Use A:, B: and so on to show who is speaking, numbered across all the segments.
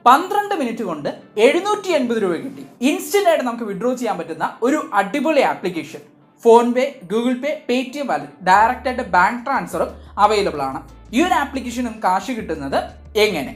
A: പന്ത്രണ്ട് മിനിറ്റ് കൊണ്ട് എഴുന്നൂറ്റി എൺപത് രൂപ കിട്ടി ഇൻസ്റ്റന്റ് ആയിട്ട് നമുക്ക് വിഡ്രോ ചെയ്യാൻ പറ്റുന്ന ഒരു അടിപൊളി application PhonePe Google Pay Paytm wallet direct ആയിട്ട് ബാങ്ക് ട്രാൻസ്ഫറും അവൈലബിൾ ആണ് ഈ ഒരു ആപ്ലിക്കേഷനും കാശ് കിട്ടുന്നത് എങ്ങനെ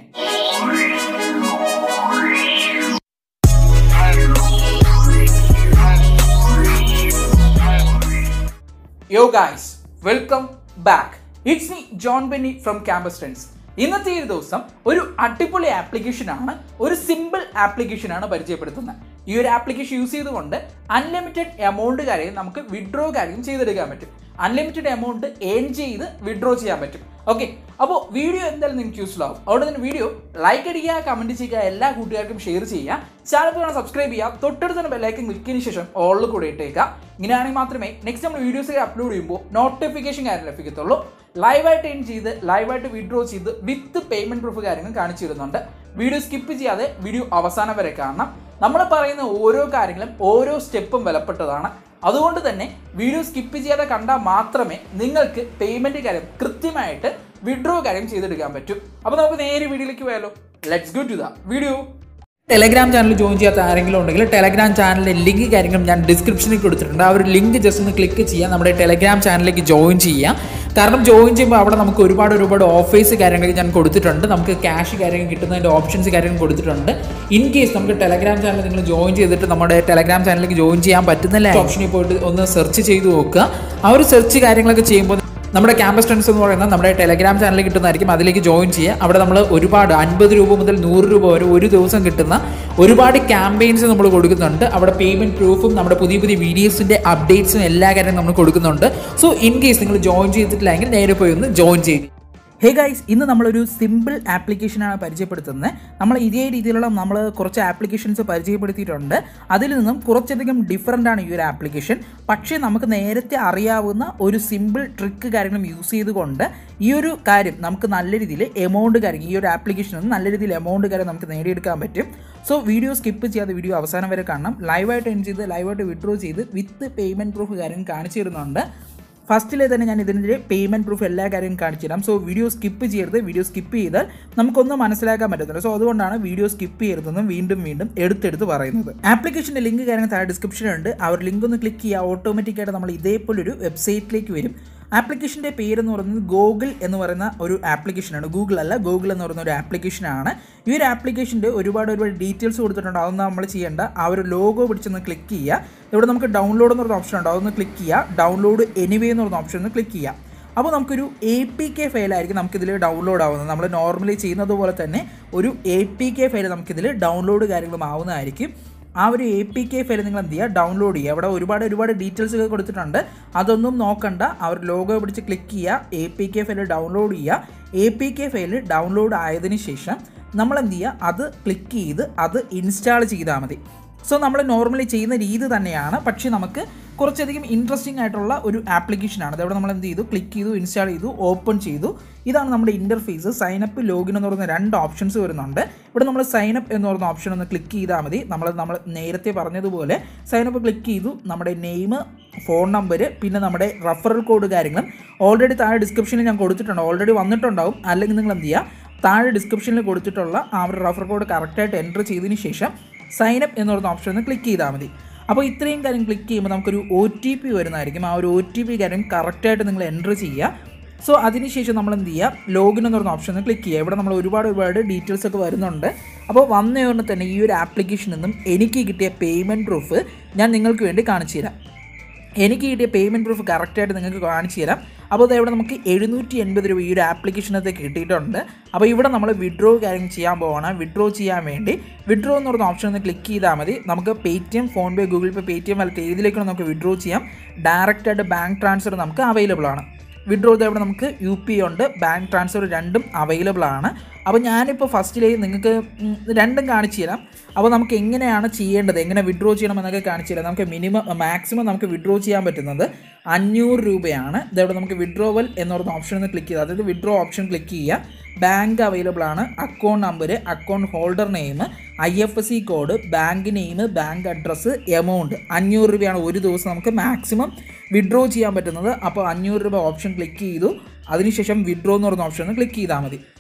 A: yo guys welcome back it's me John Benny from campus friends ഇന്നത്തെ ഈ ഒരു ദിവസം ഒരു അടിപൊളി ആപ്ലിക്കേഷൻ ആണ് ഒരു സിമ്പിൾ ആപ്ലിക്കേഷൻ ആണ് പരിചയപ്പെടുത്തുന്നത് ഈ ഒരു ആപ്ലിക്കേഷൻ യൂസ് ചെയ്തുകൊണ്ട് അൺലിമിറ്റഡ് എമൗണ്ട് കാര്യം നമുക്ക് വിഡ്രോ കാര്യം ചെയ്തെടുക്കാൻ പറ്റും അൺലിമിറ്റഡ് എമൗണ്ട് ഏൺ ചെയ്ത് വിഡ്രോ ചെയ്യാൻ പറ്റും ഓക്കെ അപ്പോൾ വീഡിയോ എന്തായാലും നിങ്ങൾക്ക് യൂസ്ഫുൾ ആവും അവിടെ തന്നെ വീഡിയോ ലൈക്ക് അടിക്കുക കമൻറ്റ് ചെയ്യുക എല്ലാ കൂട്ടുകാർക്കും ഷെയർ ചെയ്യുക ചാനൽ കാണാൻ സബ്സ്ക്രൈബ് ചെയ്യുക തൊട്ടടുത്ത് തന്നെ ബെല്ലൈക്കൻ ക്ലിക്കിന് ശേഷം ഓളിൽ കൂടെ ഇട്ടേക്കുക ഇങ്ങനെയാണെങ്കിൽ മാത്രമേ നെക്സ്റ്റ് നമ്മൾ വീഡിയോസ് അപ്ലോഡ് ചെയ്യുമ്പോൾ നോട്ടിഫിക്കേഷൻ കാര്യം ലഭിക്കത്തുള്ളൂ ലൈവായിട്ട് ഏൺ ചെയ്ത് ലൈവായിട്ട് വിഡ്രോ ചെയ്ത് വിത്ത് പേയ്മെന്റ് പ്രൂഫ് കാര്യങ്ങൾ കാണിച്ചു തരുന്നുണ്ട് വീഡിയോ സ്കിപ്പ് ചെയ്യാതെ വീഡിയോ അവസാനം വരെ കാണണം നമ്മൾ പറയുന്ന ഓരോ കാര്യങ്ങളും ഓരോ സ്റ്റെപ്പും വിലപ്പെട്ടതാണ് അതുകൊണ്ട് തന്നെ വീഡിയോ സ്കിപ്പ് ചെയ്യാതെ കണ്ടാൽ മാത്രമേ നിങ്ങൾക്ക് പേയ്മെന്റ് കാര്യം കൃത്യമായിട്ട് വിഡ്രോ കാര്യം ചെയ്തെടുക്കാൻ പറ്റൂ അപ്പോൾ നമുക്ക് നേരെ വീഡിയോയിലേക്ക് പോയാലോ let's go to the video Telegram channel join ചെയ്യാത്ത ആരെങ്കിലും ഉണ്ടെങ്കിൽ ടെലഗ്രാം ചാനലിൻ്റെ ലിങ്ക് കാര്യങ്ങളും ഞാൻ ഡിസ്ക്രിപ്ഷനിൽ കൊടുത്തിട്ടുണ്ട് ആ ഒരു ലിങ്ക് ജസ്റ്റ് ഒന്ന് ക്ലിക്ക് ചെയ്യാം നമ്മുടെ ടെലഗ്രാം ചാനലിലേക്ക് ജോയിൻ ചെയ്യാം കാരണം ജോയിൻ ചെയ്യുമ്പോൾ അവിടെ നമുക്ക് ഒരുപാട് ഒരുപാട് ഓഫേഴ്സ് കാര്യങ്ങൾ ഞാൻ കൊടുത്തിട്ടുണ്ട് നമുക്ക് ക്യാഷ് കാര്യങ്ങൾ കിട്ടുന്നതിൻ്റെ ഓപ്ഷൻസ് കാര്യങ്ങൾ കൊടുത്തിട്ടുണ്ട് ഇൻ കേസ് നമുക്ക് ടെലഗ്രാം ചാനൽ നിങ്ങൾ ജോയിൻ ചെയ്തിട്ട് നമ്മുടെ ടെലഗ്രാം ചാനലിലേക്ക് ജോയിൻ ചെയ്യാൻ പറ്റുന്നില്ല ഓപ്ഷനിൽ പോയിട്ട് ഒന്ന് സെർച്ച് ചെയ്ത് നോക്കുക ആ ഒരു സെർച്ച് കാര്യങ്ങളൊക്കെ ചെയ്യുമ്പോൾ നമ്മുടെ ക്യാമ്പസ് ഫ്രണ്ട്സ് എന്ന് പറയുന്നത് നമ്മുടെ ടെലഗ്രാം ചാനലിൽ കിട്ടുന്നതായിരിക്കും അതിലേക്ക് ജോയിൻ ചെയ്യുക അവിടെ നമ്മൾ ഒരുപാട് അൻപത് രൂപ മുതൽ നൂറ് രൂപ വരെ ഒരു ദിവസം കിട്ടുന്ന ഒരുപാട് ക്യാമ്പയിൻസ് നമ്മൾ കൊടുക്കുന്നുണ്ട് അവിടെ പേയ്മെൻറ്റ് പ്രൂഫും നമ്മുടെ പുതിയ പുതിയ വീഡിയോസിൻ്റെ അപ്ഡേറ്റ്സും എല്ലാ കാര്യവും നമ്മൾ കൊടുക്കുന്നുണ്ട് സോ ഇൻ കേസ് നിങ്ങൾ ജോയിൻ ചെയ്തിട്ടില്ലെങ്കിൽ നേരെ പോയി ഒന്ന് ജോയിൻ ചെയ്യും ഹേ ഗൈസ് ഇന്ന് നമ്മളൊരു സിമ്പിൾ ആപ്ലിക്കേഷനാണ് പരിചയപ്പെടുത്തുന്നത് നമ്മൾ ഇതേ രീതിയിലുള്ള നമ്മൾ കുറച്ച് ആപ്ലിക്കേഷൻസ് പരിചയപ്പെടുത്തിയിട്ടുണ്ട് അതിൽ നിന്നും കുറച്ചധികം ഡിഫറൻ്റ് ആണ് ഈ ഒരു ആപ്ലിക്കേഷൻ പക്ഷേ നമുക്ക് നേരത്തെ അറിയാവുന്ന ഒരു സിമ്പിൾ ട്രിക്ക് കാര്യങ്ങളും യൂസ് ചെയ്തുകൊണ്ട് ഈ ഒരു കാര്യം നമുക്ക് നല്ല രീതിയിൽ എമൗണ്ട് കാര്യം ഈ ഒരു ആപ്ലിക്കേഷനിൽ നിന്ന് നല്ല രീതിയിൽ എമൗണ്ട് കാര്യം നമുക്ക് നേടിയെടുക്കാൻ പറ്റും സോ വീഡിയോ സ്കിപ്പ് ചെയ്യാതെ വീഡിയോ അവസാനം വരെ കാണണം ലൈവായിട്ട് എൻ ചെയ്ത് ലൈവായിട്ട് വിഡ്രോ ചെയ്ത് വിത്ത് പേയ്മെൻറ്റ് പ്രൂഫ് കാര്യം കാണിച്ചു തരുന്നുണ്ട് ഫസ്റ്റിലെ തന്നെ ഞാൻ ഇതിൻ്റെ പേയ്മെൻറ്റ് പ്രൂഫ് എല്ലാ കാര്യവും കാണിച്ചു തരാം സോ വീഡിയോ സ്കിപ്പ് ചെയ്യരുത് വീഡിയോ സ്കിപ്പ് ചെയ്താൽ നമുക്കൊന്നും മനസ്സിലാക്കാൻ പറ്റത്തില്ല സോ അതുകൊണ്ടാണ് വീഡിയോ സ്കിപ്പ് ചെയ്യരുതെന്നും വീണ്ടും വീണ്ടും എടുത്തെടുത്ത് പറയുന്നത് ആപ്ലിക്കേഷൻ്റെ ലിങ്ക് കാര്യങ്ങൾ താഴെ ഡിസ്ക്രിപ്ഷനുണ്ട് ആ ഒരു ലിങ്ക് ഒന്ന് ക്ലിക്ക് ചെയ്യുക ഓട്ടോമാറ്റിക്കായിട്ട് നമ്മൾ ഇതേപോലൊരു വെബ്സൈറ്റിലേക്ക് വരും ആപ്ലിക്കേഷൻ്റെ പേരെന്ന് പറയുന്നത് ഗൂഗിൾ എന്ന് പറയുന്ന ഒരു ആപ്ലിക്കേഷനാണ് ഗൂഗിൾ അല്ല ഗൂഗിൾ എന്ന് പറയുന്ന ഒരു ആപ്ലിക്കേഷനാണ് ഈ ഒരു ആപ്ലിക്കേഷൻ്റെ ഒരുപാട് ഒരുപാട് ഡീറ്റെയിൽസ് കൊടുത്തിട്ടുണ്ട് അതൊന്നും നമ്മൾ ചെയ്യേണ്ട ആ ഒരു ലോഗോ പിടിച്ചൊന്ന് ക്ലിക്ക് ചെയ്യുക ഇവിടെ നമുക്ക് ഡൗൺലോഡ് എന്ന് പറയുന്ന ഓപ്ഷൻ ഉണ്ട് അതൊന്ന് ക്ലിക്ക് ചെയ്യുക ഡൗൺലോഡ് എനിവേ എന്ന് പറയുന്ന ഓപ്ഷൻ ഒന്ന് ക്ലിക്ക് ചെയ്യുക അപ്പോൾ നമുക്കൊരു എ പി കെ ഫയലായിരിക്കും നമുക്കിതിൽ ഡൗൺലോഡ് ആവുന്നത് നമ്മൾ നോർമലി ചെയ്യുന്നത് പോലെ തന്നെ ഒരു എ പി കെ ഫയൽ നമുക്കിതിൽ ഡൗൺലോഡ് കാര്യങ്ങളും ആവുന്നതായിരിക്കും ആ ഒരു എ പി കെ ഫയൽ നിങ്ങൾ എന്ത് ചെയ്യുക ഡൗൺലോഡ് ചെയ്യുക അവിടെ ഒരുപാട് ഒരുപാട് ഡീറ്റെയിൽസ് ഒക്കെ കൊടുത്തിട്ടുണ്ട് അതൊന്നും നോക്കണ്ട ആ ഒരു ലോഗോ പിടിച്ച് ക്ലിക്ക് ചെയ്യുക A P K file download ചെയ്യുക A P K file download ആയതിനു ശേഷം നമ്മൾ എന്ത് ചെയ്യുക അത് ക്ലിക്ക് ചെയ്ത് അത് ഇൻസ്റ്റാൾ ചെയ്താൽ മതി സോ നമ്മൾ നോർമലി ചെയ്യുന്ന രീതി തന്നെയാണ് പക്ഷേ നമുക്ക് കുറച്ചധികം ഇൻട്രസ്റ്റിംഗ് ആയിട്ടുള്ള ഒരു ആപ്ലിക്കേഷനാണ് അതവിടെ നമ്മൾ എന്ത് ചെയ്തു ക്ലിക്ക് ചെയ്തു ഇൻസ്റ്റാൾ ചെയ്തു ഓപ്പൺ ചെയ്തു ഇതാണ് നമ്മുടെ ഇൻ്റർഫേസ് സൈനപ്പ് ലോഗിൻ എന്ന് പറയുന്ന രണ്ട് ഓപ്ഷൻസ് വരുന്നുണ്ട് ഇവിടെ നമ്മൾ സൈനപ്പ് എന്ന് പറയുന്ന ഓപ്ഷൻ ഒന്ന് ക്ലിക്ക് ചെയ്താൽ മതി നമ്മൾ നമ്മൾ നേരത്തെ പറഞ്ഞതുപോലെ സൈനപ്പ് ക്ലിക്ക് ചെയ്തു നമ്മുടെ നെയിം ഫോൺ നമ്പർ പിന്നെ നമ്മുടെ റഫറൽ കോഡ് കാര്യങ്ങളും ഓൾറെഡി താഴെ ഡിസ്ക്രിപ്ഷനിൽ ഞാൻ കൊടുത്തിട്ടുണ്ട് ഓൾറെഡി വന്നിട്ടുണ്ടാവും അല്ലെങ്കിൽ നിങ്ങൾ എന്ത് ചെയ്യുക താഴെ ഡിസ്ക്രിപ്ഷനിൽ കൊടുത്തിട്ടുള്ള ആ ഒരു റഫർ കോഡ് കറക്റ്റായിട്ട് എൻ്റർ ചെയ്തതിന് ശേഷം സൈനപ്പ് എന്ന് പറയുന്ന ഓപ്ഷൻ ഒന്ന് ക്ലിക്ക് ചെയ്താൽ മതി അപ്പോൾ ഇത്രയും കാര്യം ക്ലിക്ക് ചെയ്യുമ്പോൾ നമുക്കൊരു ഒ ടി പി വരുന്നതായിരിക്കും ആ ഒരു ഒ ടി പി കാര്യം കറക്റ്റായിട്ട് നിങ്ങൾ എൻ്റർ ചെയ്യുക സോ അതിനുശേഷം നമ്മൾ എന്ത് ചെയ്യുക ലോഗിൻ എന്ന് പറയുന്ന ഓപ്ഷൻ ഒന്ന് ക്ലിക്ക് ചെയ്യുക ഇവിടെ നമ്മൾ ഒരുപാട് ഒരുപാട് ഡീറ്റെയിൽസ് ഒക്കെ വരുന്നുണ്ട് അപ്പോൾ വന്ന ഉടനെ തന്നെ ഈ ഒരു ആപ്ലിക്കേഷനിൽ നിന്നും എനിക്ക് കിട്ടിയ പേയ്മെൻറ്റ് പ്രൂഫ് ഞാൻ നിങ്ങൾക്ക് വേണ്ടി കാണിച്ചു തരാം എനിക്ക് കിട്ടിയ പേയ്മെൻറ്റ് പ്രൂഫ് കറക്റ്റായിട്ട് നിങ്ങൾക്ക് കാണിച്ചു തരാം അപ്പോൾ ഇവിടെ നമുക്ക് എഴുന്നൂറ്റി എൺപത് രൂപ ഈ ഒരു ആപ്ലിക്കേഷനകത്ത് കിട്ടിയിട്ടുണ്ട് അപ്പോൾ ഇവിടെ നമ്മൾ വിഡ്രോ കാര്യം ചെയ്യാൻ പോവാണ് വിഡ്രോ ചെയ്യാൻ വേണ്ടി വിഡ്രോ എന്ന് പറയുന്ന ഓപ്ഷൻ ഒന്ന് ക്ലിക്ക് ചെയ്താൽ മതി നമുക്ക് Paytm PhonePe Google Pay Paytm അല്ലെങ്കിൽ ഏതിലേക്കാണ് നമുക്ക് വിഡ്രോ ചെയ്യാം ഡയറക്റ്റായിട്ട് ബാങ്ക് ട്രാൻസ്ഫർ നമുക്ക് അവൈലബിൾ ആണ് വിഡ്രോ ഇവിടെ നമുക്ക് യു പി ഉണ്ട് ബാങ്ക് ട്രാൻസ്ഫർ രണ്ടും അവൈലബിൾ ആണ് അപ്പോൾ ഞാനിപ്പോൾ ഫസ്റ്റിലേ നിങ്ങൾക്ക് ഉം, രണ്ടും കാണിച്ചു തരാം അപ്പോൾ നമുക്ക് എങ്ങനെയാണ് ചെയ്യേണ്ടത് എങ്ങനെ വിഡ്രോ ചെയ്യണം എന്നൊക്കെ കാണിച്ചു തരാം നമുക്ക് മിനിമം മാക്സിമം നമുക്ക് വിഡ്രോ ചെയ്യാൻ പറ്റുന്നത് അഞ്ഞൂറ് രൂപയാണ് ഇതവിടെ നമുക്ക് വിഡ്രോവൽ എന്ന് പറയുന്ന ഓപ്ഷൻ ഒന്ന് ക്ലിക്ക് ചെയ്യുക അതായത് വിഡ്രോ ഓപ്ഷൻ ക്ലിക്ക് ചെയ്യുക ബാങ്ക് അവൈലബിൾ ആണ് account number account holder name I F S C code bank name bank address amount അഞ്ഞൂറ് രൂപയാണ് ഒരു ദിവസം നമുക്ക് മാക്സിമം വിഡ്രോ ചെയ്യാൻ പറ്റുന്നത് അപ്പോൾ അഞ്ഞൂറ് രൂപ ഓപ്ഷൻ ക്ലിക്ക് ചെയ്തു അതിനുശേഷം വിഡ്രോ എന്ന് പറയുന്ന ഓപ്ഷൻ ഒന്ന് ക്ലിക്ക് ചെയ്താൽ മതി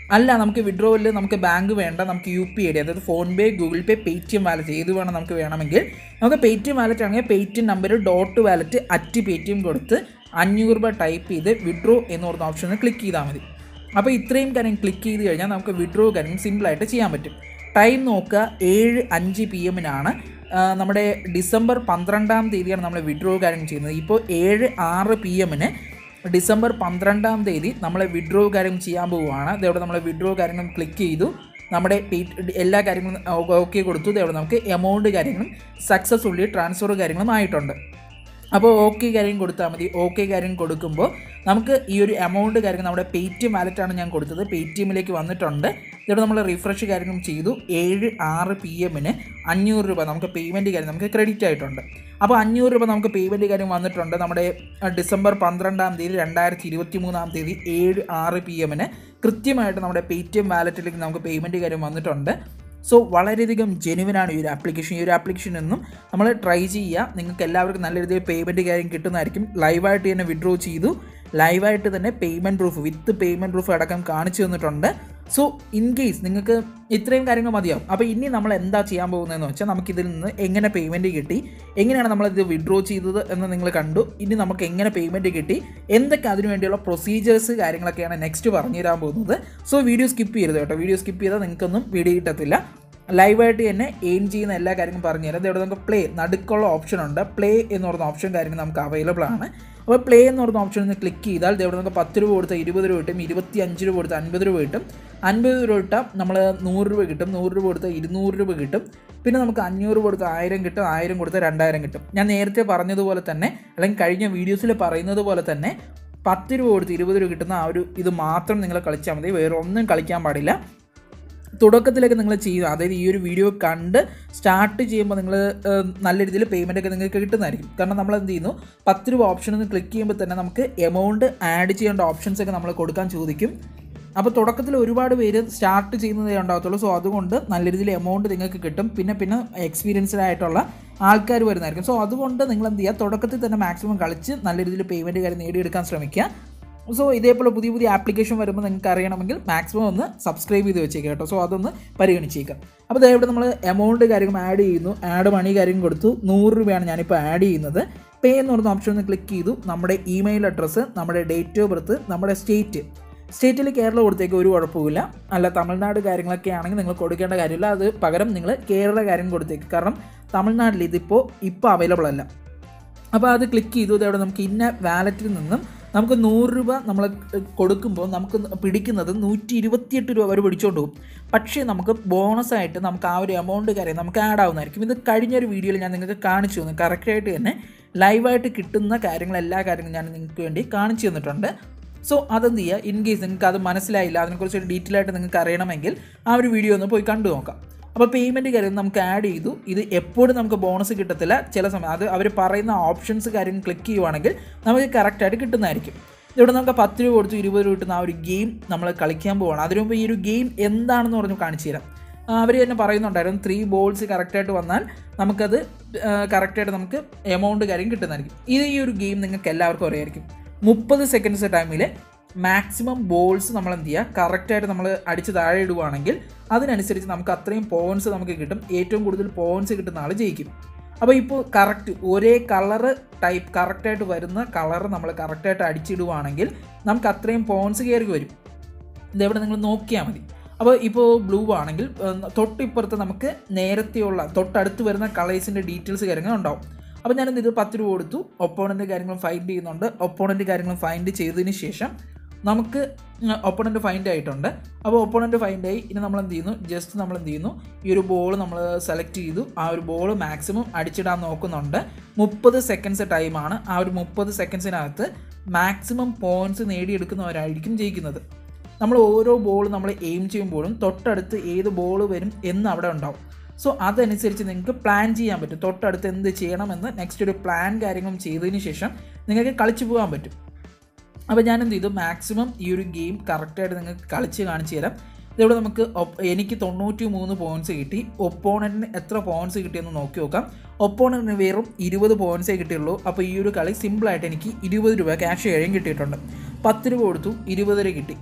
A: അല്ല നമുക്ക് വിഡ്രോവൽ നമുക്ക് ബാങ്ക് വേണ്ട നമുക്ക് യു പി ഐ ഡി അതായത് PhonePe Google Pay Paytm wallet ഏത് വേണം നമുക്ക് വേണമെങ്കിൽ നമുക്ക് പേടിഎം വാലറ്റ് ആണെങ്കിൽ Paytm number dot wallet at Paytm കൊടുത്ത് അഞ്ഞൂറ് രൂപ ടൈപ്പ് ചെയ്ത് വിഡ്രോ എന്ന് പറഞ്ഞ ഓപ്ഷനിൽ ക്ലിക്ക് ചെയ്താൽ മതി അപ്പോൾ ഇത്രയും കാര്യം ക്ലിക്ക് ചെയ്ത് കഴിഞ്ഞാൽ നമുക്ക് വിഡ്രോ കാര്യം സിമ്പിളായിട്ട് ചെയ്യാൻ പറ്റും ടൈം നോക്കുക ഏഴ് അഞ്ച് പി എമ്മിനാണ് നമ്മുടെ ഡിസംബർ പന്ത്രണ്ടാം തീയതിയാണ് നമ്മൾ വിഡ്രോ കാര്യം ചെയ്യുന്നത് ഇപ്പോൾ ഏഴ് ആറ് പി എമ്മിന് ഡിസംബർ പന്ത്രണ്ടാം തീയതി നമ്മൾ വിഡ്രോ കാര്യം ചെയ്യാൻ പോവുകയാണ് ഇതവിടെ നമ്മൾ വിഡ്രോ കാര്യങ്ങളും ക്ലിക്ക് ചെയ്തു നമ്മുടെ പേ- എല്ലാ കാര്യങ്ങളും ഓക്കെ കൊടുത്തു ഇതവിടെ നമുക്ക് എമൗണ്ട് കാര്യങ്ങളും സക്സസ്ഫുള്ളി ട്രാൻസ്ഫർ കാര്യങ്ങളും ആയിട്ടുണ്ട് അപ്പോൾ ഓക്കെ കാര്യം കൊടുത്താൽ മതി ഓക്കെ കാര്യം കൊടുക്കുമ്പോൾ നമുക്ക് ഈ ഒരു എമൗണ്ട് കാര്യങ്ങൾ നമ്മുടെ പേടിഎം വാലറ്റാണ് ഞാൻ കൊടുത്തത് പേടിഎമ്മിലേക്ക് വന്നിട്ടുണ്ട് ഇവിടെ നമ്മൾ റിഫ്രഷ് കാര്യങ്ങളും ചെയ്തു ഏഴ് ആറ് പി എമ്മിന് അഞ്ഞൂറ് രൂപ നമുക്ക് പേയ്മെൻറ്റ് കാര്യം നമുക്ക് ക്രെഡിറ്റ് ആയിട്ടുണ്ട് അപ്പോൾ അഞ്ഞൂറ് രൂപ നമുക്ക് പേയ്മെൻറ്റ് കാര്യം വന്നിട്ടുണ്ട് നമ്മുടെ അഹ്, ഡിസംബർ പന്ത്രണ്ടാം തീയതി രണ്ടായിരത്തി ഇരുപത്തി മൂന്നാം തീയതി ഏഴ് ആറ് പി എമ്മിന് കൃത്യമായിട്ട് നമ്മുടെ പേടിഎം വാലറ്റിലേക്ക് നമുക്ക് പേയ്മെൻറ്റ് കാര്യം വന്നിട്ടുണ്ട് സോ വളരെയധികം ജെനുവിനാണ് ഈ ഒരു ആപ്ലിക്കേഷൻ ഈ ഒരു ആപ്ലിക്കേഷൻ എന്നും നമ്മൾ ട്രൈ ചെയ്യുക നിങ്ങൾക്ക് എല്ലാവർക്കും നല്ല രീതിയിൽ പേയ്മെൻറ്റ് കാര്യം കിട്ടുന്നതായിരിക്കും ലൈവായിട്ട് തന്നെ വിഡ്രോ ചെയ്തു ലൈവായിട്ട് തന്നെ payment proof with payment proof അടക്കം കാണിച്ചു തന്നിട്ടുണ്ട് സോ ഇൻ കേസ് നിങ്ങൾക്ക് ഇത്രയും കാര്യങ്ങൾ മതിയാവും അപ്പോൾ ഇനി നമ്മൾ എന്താ ചെയ്യാൻ പോകുന്നതെന്ന് വെച്ചാൽ നമുക്കിതിൽ നിന്ന് എങ്ങനെ പേയ്മെൻറ്റ് കിട്ടി എങ്ങനെയാണ് നമ്മളിത് വിഡ്രോ ചെയ്തത് എന്ന് നിങ്ങൾ കണ്ടു ഇനി നമുക്ക് എങ്ങനെ പേയ്മെൻറ്റ് കിട്ടി എന്തൊക്കെ അതിനു വേണ്ടിയുള്ള പ്രൊസീജിയേഴ്സ് കാര്യങ്ങളൊക്കെയാണ് നെക്സ്റ്റ് പറഞ്ഞു തരാൻ പോകുന്നത് സോ വീഡിയോ സ്കിപ്പ് ചെയ്യരുത് കേട്ടോ വീഡിയോ സ്കിപ്പ് ചെയ്താൽ നിങ്ങൾക്കൊന്നും വീഡിയോ കിട്ടത്തില്ല ലൈവായിട്ട് തന്നെ എയിം ചെയ്യുന്ന എല്ലാ കാര്യങ്ങളും പറഞ്ഞുതരാം ഇവിടെ നമുക്ക് പ്ലേ നടുക്കുള്ള ഓപ്ഷൻ ഉണ്ട് പ്ലേ എന്ന് പറയുന്ന ഓപ്ഷൻ കാര്യങ്ങൾ നമുക്ക് അവൈലബിൾ ആണ് അപ്പോൾ പ്ലേ എന്ന് പറയുന്ന ഓപ്ഷൻ ഒന്ന് ക്ലിക്ക് ചെയ്താൽ ഇവിടെ നമുക്ക് പത്ത് രൂപ കൊടുത്ത ഇരുപത് രൂപ കിട്ടും ഇരുപത്തി അഞ്ച് രൂപ കൊടുത്ത അൻപത് രൂപ കിട്ടും അൻപത് രൂപ കിട്ടാൽ നമ്മൾ നൂറ് രൂപ കിട്ടും നൂറ് രൂപ കൊടുത്ത ഇരുന്നൂറ് രൂപ കിട്ടും പിന്നെ നമുക്ക് അഞ്ഞൂറ് കൊടുത്ത ആയിരം കിട്ടും ആയിരം കൊടുത്ത രണ്ടായിരം കിട്ടും ഞാൻ നേരത്തെ പറഞ്ഞതുപോലെ തന്നെ അല്ലെങ്കിൽ കഴിഞ്ഞ വീഡിയോസിൽ പറയുന്നത് പോലെ തന്നെ പത്ത് രൂപ കൊടുത്ത് ഇരുപത് രൂപ കിട്ടുന്ന ആ ഒരു ഇത് മാത്രം നിങ്ങൾ കളിച്ചാൽ മതി വേറെ ഒന്നും കളിക്കാൻ പാടില്ല തുടക്കത്തിലൊക്കെ നിങ്ങൾ ചെയ്യുക അതായത് ഈ ഒരു വീഡിയോ കണ്ട് സ്റ്റാർട്ട് ചെയ്യുമ്പോൾ നിങ്ങൾ നല്ല രീതിയിൽ പേയ്മെൻ്റ് ഒക്കെ നിങ്ങൾക്ക് കിട്ടുന്നതായിരിക്കും കാരണം നമ്മൾ എന്ത് ചെയ്യുന്നു പത്ത് രൂപ ഓപ്ഷൻ ഒന്ന് ക്ലിക്ക് ചെയ്യുമ്പോൾ തന്നെ നമുക്ക് എമൗണ്ട് ആഡ് ചെയ്യേണ്ട ഓപ്ഷൻസ് ഒക്കെ നമ്മൾ കൊടുക്കാൻ ചോദിക്കും അപ്പോൾ തുടക്കത്തിൽ ഒരുപാട് പേര് സ്റ്റാർട്ട് ചെയ്യുന്നതേ ഉണ്ടാകത്തുള്ളൂ സോ അതുകൊണ്ട് നല്ല രീതിയിൽ എമൗണ്ട് നിങ്ങൾക്ക് കിട്ടും പിന്നെ പിന്നെ എക്സ്പീരിയൻസ്ഡ് ആയിട്ടുള്ള ആൾക്കാർ വരുന്നതായിരിക്കും സോ അതുകൊണ്ട് നിങ്ങൾ എന്ത് ചെയ്യുക തുടക്കത്തിൽ തന്നെ മാക്സിമം കളിച്ച് നല്ല രീതിയിൽ പേയ്മെൻറ്റ് കാര്യം നേടിയെടുക്കാൻ ശ്രമിക്കുക സോ ഇതേപോലെ പുതിയ പുതിയ ആപ്ലിക്കേഷൻ വരുമ്പോൾ നിങ്ങൾക്ക് അറിയണമെങ്കിൽ മാക്സിമം ഒന്ന് സബ്സ്ക്രൈബ് ചെയ്ത് വെച്ചേക്കാം കേട്ടോ സോ അതൊന്ന് പരിഗണിച്ചേക്കാം അപ്പോൾ ദേ ഇവിടെ നമ്മൾ എമൗണ്ട് കാര്യങ്ങൾ ആഡ് ചെയ്യുന്നു ആഡ് മണി കാര്യം കൊടുത്തു നൂറ് രൂപയാണ് ഞാനിപ്പോൾ ആഡ് ചെയ്യുന്നത് പേ എന്ന് പറയുന്ന ഓപ്ഷൻ ഒന്ന് ക്ലിക്ക് ചെയ്തു നമ്മുടെ ഇമെയിൽ അഡ്രസ്സ് നമ്മുടെ ഡേറ്റ് ഓഫ് ബർത്ത് നമ്മുടെ സ്റ്റേറ്റ് സ്റ്റേറ്റിൽ കേരള കൊടുത്തേക്ക് ഒരു കുഴപ്പമില്ല അല്ല തമിഴ്നാട് കാര്യങ്ങളൊക്കെ ആണെങ്കിൽ നിങ്ങൾ കൊടുക്കേണ്ട കാര്യമില്ല അത് പകരം നിങ്ങൾ കേരള കാര്യം കൊടുത്തേക്ക് കാരണം തമിഴ്നാട്ടിൽ ഇതിപ്പോൾ ഇപ്പോൾ അവൈലബിൾ അല്ല അപ്പോൾ അത് ക്ലിക്ക് ചെയ്തു ഇതവിടെ നമുക്ക് ഇന്ന വാലറ്റിൽ നിന്നും നമുക്ക് നൂറ് രൂപ നമ്മൾ കൊടുക്കുമ്പോൾ നമുക്ക് പിടിക്കുന്നത് നൂറ്റി ഇരുപത്തിയെട്ട് രൂപ വരെ പിടിച്ചുകൊണ്ട് പോകും പക്ഷേ നമുക്ക് ബോണസായിട്ട് നമുക്ക് ആ ഒരു എമൗണ്ട് കാര്യം നമുക്ക് ആഡ് ആവുന്നതായിരിക്കും ഇത് കഴിഞ്ഞൊരു വീഡിയോയിൽ ഞാൻ നിങ്ങൾക്ക് കാണിച്ചു തന്നു കറക്റ്റായിട്ട് തന്നെ ലൈവായിട്ട് കിട്ടുന്ന കാര്യങ്ങൾ എല്ലാ കാര്യങ്ങളും ഞാൻ നിങ്ങൾക്ക് വേണ്ടി കാണിച്ചു തന്നിട്ടുണ്ട് സോ അതെന്ത് ചെയ്യുക ഇൻ കേസ് നിങ്ങൾക്ക് അത് മനസ്സിലായില്ല അതിനെക്കുറിച്ച് ഒരു ഡീറ്റെയിൽ ആയിട്ട് നിങ്ങൾക്ക് അറിയണമെങ്കിൽ ആ ഒരു വീഡിയോ ഒന്ന് പോയി കണ്ടു നോക്കാം അപ്പോൾ പേയ്മെൻറ്റ് കാര്യം നമുക്ക് ആഡ് ചെയ്തു ഇത് എപ്പോഴും നമുക്ക് ബോണസ് കിട്ടത്തില്ല ചില സമയം അത് അവർ പറയുന്ന ഓപ്ഷൻസ് കാര്യം ക്ലിക്ക് ചെയ്യുവാണെങ്കിൽ നമുക്ക് കറക്റ്റായിട്ട് കിട്ടുന്നതായിരിക്കും ഇവിടെ നമുക്ക് പത്ത് രൂപ കൊടുത്ത് ഇരുപത് രൂപ കിട്ടുന്ന ആ ഒരു ഗെയിം നമ്മൾ കളിക്കാൻ പോവാണ് അതിനു മുമ്പ് ഈ ഒരു ഗെയിം എന്താണെന്ന് പറഞ്ഞ് കാണിച്ചു തരാം അവർ തന്നെ പറയുന്നുണ്ടായിരുന്നു ത്രീ ബോൾസ് കറക്റ്റായിട്ട് വന്നാൽ നമുക്കത് കറക്റ്റായിട്ട് നമുക്ക് എമൗണ്ട് കാര്യം കിട്ടുന്നതായിരിക്കും ഇത് ഈ ഒരു ഗെയിം നിങ്ങൾക്ക് എല്ലാവർക്കും അറിയായിരിക്കും മുപ്പത് സെക്കൻഡ്സ് ടൈമിൽ മാക്സിമം ബോൾസ് നമ്മൾ എന്ത് ചെയ്യുക കറക്റ്റായിട്ട് നമ്മൾ അടിച്ച് താഴെ ഇടുവാണെങ്കിൽ അതിനനുസരിച്ച് നമുക്ക് അത്രയും പോയിൻറ്റ്സ് നമുക്ക് കിട്ടും ഏറ്റവും കൂടുതൽ പോയിൻറ്റ്സ് കിട്ടുന്ന ആൾ ജയിക്കും അപ്പോൾ ഇപ്പോൾ കറക്റ്റ് ഒരേ കളറ് ടൈപ്പ് കറക്റ്റായിട്ട് വരുന്ന കളർ നമ്മൾ കറക്റ്റായിട്ട് അടിച്ചിടുവാണെങ്കിൽ നമുക്ക് അത്രയും പോയിൻറ്റ്സ് കയറി വരും ഇതെവിടെ നിങ്ങൾ നോക്കിയാൽ മതി അപ്പോൾ ഇപ്പോൾ ബ്ലൂ ആണെങ്കിൽ ഏഹ്, തൊട്ടിപ്പുറത്ത് നമുക്ക് നേരത്തെയുള്ള തൊട്ടടുത്ത് വരുന്ന കളേഴ്സിൻ്റെ ഡീറ്റെയിൽസ് കാര്യങ്ങൾ ഉണ്ടാവും അപ്പോൾ ഞാനെന്ത് ഇത് പത്ത് രൂപ കൊടുത്തു ഒപ്പോണൻ്റ് കാര്യങ്ങളും ഫൈൻഡ് ചെയ്യുന്നുണ്ട് ഒപ്പോണൻ്റ് കാര്യങ്ങളും ഫൈൻഡ് ചെയ്തതിന് ശേഷം നമുക്ക് ഒപ്പോണൻ്റ് ഫൈൻഡ് ആയിട്ടുണ്ട് അപ്പോൾ ഒപ്പോണൻ്റ് ഫൈൻഡ് ആയി ഇനി നമ്മൾ എന്ത് ചെയ്യുന്നു ജസ്റ്റ് നമ്മൾ എന്ത് ചെയ്യുന്നു ഈ ഒരു ബോൾ നമ്മൾ സെലക്ട് ചെയ്തു ആ ഒരു ബോൾ മാക്സിമം അടിച്ചിടാൻ നോക്കുന്നുണ്ട് മുപ്പത് സെക്കൻഡ്സ് ടൈമാണ് ആ ഒരു മുപ്പത് സെക്കൻഡ്സിനകത്ത് മാക്സിമം പോയിൻറ്റ്സ് നേടിയെടുക്കുന്നവരായിരിക്കും ജയിക്കുന്നത് നമ്മൾ ഓരോ ബോൾ നമ്മൾ എയിം ചെയ്യുമ്പോഴും തൊട്ടടുത്ത് ഏത് ബോൾ വരും എന്ന് അവിടെ ഉണ്ടാവും സോ അതനുസരിച്ച് നിങ്ങൾക്ക് പ്ലാൻ ചെയ്യാൻ പറ്റും തൊട്ടടുത്ത് എന്ത് ചെയ്യണമെന്ന് നെക്സ്റ്റ് ഒരു പ്ലാൻ കാര്യങ്ങളും ചെയ്തതിന് ശേഷം നിങ്ങൾക്ക് കളിച്ചു പോകാൻ പറ്റും അപ്പോൾ ഞാൻ എന്ത് ചെയ്തു മാക്സിമം ഈ ഒരു ഗെയിം കറക്റ്റായിട്ട് നിങ്ങൾക്ക് കളിച്ച് കാണിച്ചു തരാം ഇതിവിടെ നമുക്ക് ഒപ്പ് എനിക്ക് തൊണ്ണൂറ്റി മൂന്ന് പോയിൻറ്റ്സ് കിട്ടി ഒപ്പോണൻറ്റിന് എത്ര പോയിൻറ്റ്സ് കിട്ടിയെന്ന് നോക്കി നോക്കാം ഒപ്പോണൻറ്റിന് വെറും ഇരുപത് പോയിൻറ്റ്സേ കിട്ടിയുള്ളൂ അപ്പോൾ ഈ ഒരു കളി സിമ്പിളായിട്ട് എനിക്ക് ഇരുപത് രൂപ ക്യാഷ് കഴിയും കിട്ടിയിട്ടുണ്ട് പത്ത് രൂപ കൊടുത്തു ഇരുപത് രൂപ കിട്ടി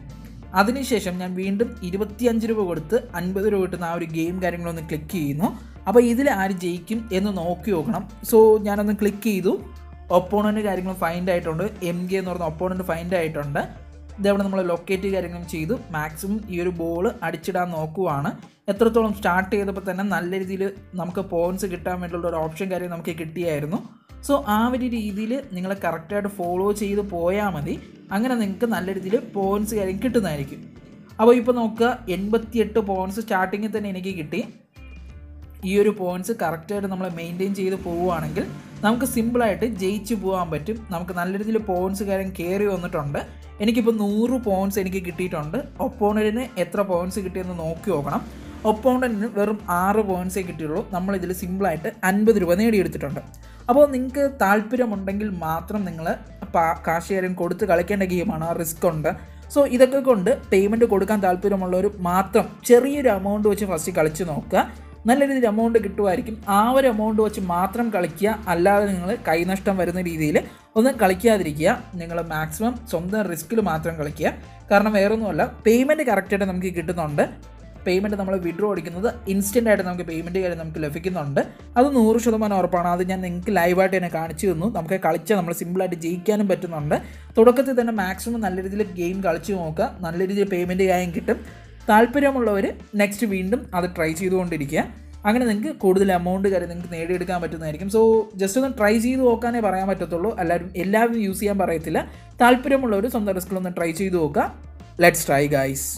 A: അതിനുശേഷം ഞാൻ വീണ്ടും ഇരുപത്തിയഞ്ച് രൂപ കൊടുത്ത് അൻപത് രൂപ കിട്ടുന്ന ആ ഒരു ഗെയിം കാര്യങ്ങളൊന്ന് ക്ലിക്ക് ചെയ്യുന്നു അപ്പോൾ ഇതിൽ ആര് ജയിക്കും എന്ന് നോക്കി നോക്കണം സോ ഞാനൊന്ന് ക്ലിക്ക് ചെയ്തു ഒപ്പോണൻറ്റ് കാര്യങ്ങൾ ഫൈൻഡ് ആയിട്ടുണ്ട് എം കെ എന്ന് പറഞ്ഞ ഒപ്പോണൻറ്റ് ഫൈൻഡ് ആയിട്ടുണ്ട് ഇതവിടെ നമ്മൾ ലൊക്കേറ്റ് കാര്യങ്ങളും ചെയ്തു മാക്സിമം ഈ ഒരു ബോൾ അടിച്ചിടാൻ നോക്കുവാണ് എത്രത്തോളം സ്റ്റാർട്ട് ചെയ്തപ്പോൾ തന്നെ നല്ല രീതിയിൽ നമുക്ക് പോയിൻറ്റ്സ് കിട്ടാൻ വേണ്ടിയുള്ള ഒരു ഓപ്ഷൻ കാര്യം നമുക്ക് കിട്ടിയായിരുന്നു സോ ആ ഒരു രീതിയിൽ നിങ്ങൾ കറക്റ്റായിട്ട് ഫോളോ ചെയ്ത് പോയാൽ മതി അങ്ങനെ നിങ്ങൾക്ക് നല്ല രീതിയിൽ പോയിൻറ്റ്സ് കാര്യം കിട്ടുന്നതായിരിക്കും അപ്പോൾ ഇപ്പോൾ നോക്കുക എൺപത്തിയെട്ട് പോയിൻറ്റ്സ് സ്റ്റാർട്ടിങ്ങിൽ തന്നെ എനിക്ക് കിട്ടി ഈ ഒരു പോയിന്റ്സ് കറക്റ്റായിട്ട് നമ്മൾ മെയിൻറ്റെയിൻ ചെയ്ത് പോവുകയാണെങ്കിൽ നമുക്ക് സിമ്പിളായിട്ട് ജയിച്ച് പോകാൻ പറ്റും നമുക്ക് നല്ല രീതിയിൽ പോയിന്റ്സ് കാര്യം കയറി വന്നിട്ടുണ്ട് എനിക്കിപ്പോൾ നൂറ് പോയിന്റ്സ് എനിക്ക് കിട്ടിയിട്ടുണ്ട് ഒപ്പോണൻറ്റിന് എത്ര പോയിന്റ്സ് കിട്ടിയെന്ന് നോക്കി നോക്കണം ഒപ്പോണൻറ്റിന് വെറും ആറ് പോയിന്റ്സേ കിട്ടിയുള്ളൂ നമ്മളിതിൽ സിമ്പിളായിട്ട് അൻപത് രൂപ നേടിയെടുത്തിട്ടുണ്ട് അപ്പോൾ നിങ്ങൾക്ക് താല്പര്യമുണ്ടെങ്കിൽ മാത്രം നിങ്ങൾ കാശ് കാര്യം കൊടുത്ത് കളിക്കേണ്ട ഗെയിമാണ് റിസ്ക് ഉണ്ട് സോ ഇതൊക്കെ കൊണ്ട് പേയ്മെൻറ്റ് കൊടുക്കാൻ താല്പര്യമുള്ളവർ മാത്രം ചെറിയൊരു എമൗണ്ട് വെച്ച് ഫസ്റ്റ് കളിച്ച് നോക്കുക നല്ല രീതിയിൽ എമൗണ്ട് കിട്ടുമായിരിക്കും ആ ഒരു എമൗണ്ട് വെച്ച് മാത്രം കളിക്കുക അല്ലാതെ നിങ്ങൾ കൈനഷ്ടം വരുന്ന രീതിയിൽ ഒന്നും കളിക്കാതിരിക്കുക നിങ്ങൾ മാക്സിമം സ്വന്തം റിസ്കിൽ മാത്രം കളിക്കുക കാരണം വേറൊന്നുമല്ല പേയ്മെൻറ്റ് കറക്റ്റായിട്ട് നമുക്ക് കിട്ടുന്നുണ്ട് പേയ്മെൻറ്റ് നമ്മൾ വിഡ്രോ അടിക്കുന്നത് ഇൻസ്റ്റൻ്റ് ആയിട്ട് നമുക്ക് പേയ്മെൻറ്റ് കാര്യം നമുക്ക് ലഭിക്കുന്നുണ്ട് അത് നൂറ് ശതമാനം ഉറപ്പാണ് അത് ഞാൻ നിങ്ങൾക്ക് ലൈവായിട്ട് തന്നെ കാണിച്ചു തന്നു നമുക്ക് കളിച്ചാൽ നമ്മൾ സിമ്പിളായിട്ട് ജയിക്കാനും പറ്റുന്നുണ്ട് തുടക്കത്തിൽ തന്നെ മാക്സിമം നല്ല രീതിയിൽ ഗെയിം കളിച്ച് നോക്കുക നല്ല രീതിയിൽ പേയ്മെൻറ്റ് കാര്യം കിട്ടും താല്പര്യമുള്ളവർ നെക്സ്റ്റ് വീണ്ടും അത് ട്രൈ ചെയ്തുകൊണ്ടിരിക്കുക അങ്ങനെ നിങ്ങൾക്ക് കൂടുതൽ എമൗണ്ട് കാര്യം നിങ്ങൾക്ക് നേടിയെടുക്കാൻ പറ്റുന്നതായിരിക്കും സോ ജസ്റ്റ് ഒന്ന് ട്രൈ ചെയ്ത് നോക്കാനേ പറയാൻ പറ്റത്തുള്ളൂ എല്ലാവരും എല്ലാവരും യൂസ് ചെയ്യാൻ പറയത്തില്ല താല്പര്യമുള്ളവർ സ്വന്തം റിസ്കിലൊന്ന് ട്രൈ ചെയ്ത് നോക്കുക ലെറ്റ്സ് ട്രൈ ഗൈസ്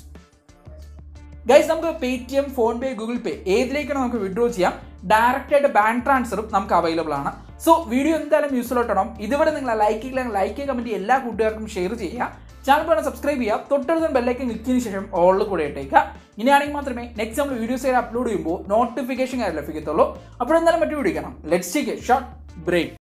A: ഗൈസ് നമുക്ക് Paytm PhonePe Google Pay ഏതിലേക്കാണ് നമുക്ക് വിഡ്രോ ചെയ്യാം ഡയറക്റ്റ് ആയിട്ട് ബാങ്ക് ട്രാൻസ്ഫറും നമുക്ക് അവൈലബിൾ ആണ് സോ വീഡിയോ എന്തായാലും യൂസ്ഫുൾ ആയിട്ടണം ഇതുവരെ നിങ്ങൾ ലൈക്ക് ചെയ്യുക ലൈക്ക് കമൻറ്റ് എല്ലാ കൂട്ടുകാർക്കും ഷെയർ ചെയ്യുക ചാനൽ വേണം സബ്സ്ക്രൈബ് ചെയ്യുക തൊട്ടടുത്ത ബെല്ലൈക്കൻ ക്ലിക്കിന് ശേഷം ഓളിൽ കൂടെ ഇട്ടേക്കുക ഇനിയാണെങ്കിൽ മാത്രമേ നെക്സ്റ്റ് നമ്മൾ വീഡിയോസ് ആയിട്ട് അപ്ലോഡ് ചെയ്യുമ്പോൾ നോട്ടിഫിക്കേഷൻ കാര്യം ലഭിക്കത്തുള്ളൂ അപ്പോഴെന്തായാലും മറ്റു വീഡിയോ കാണാം let's take a short break